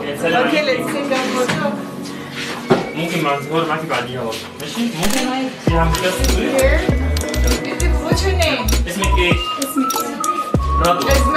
يا سلام اوكي عليكي. let's take a photo ممكن مع صور معاكي بعديها برضه ماشي ممكن فيها مكسر here Is it- what's your name اسمك ايه؟ اسمك ايه؟ رضوى اسمك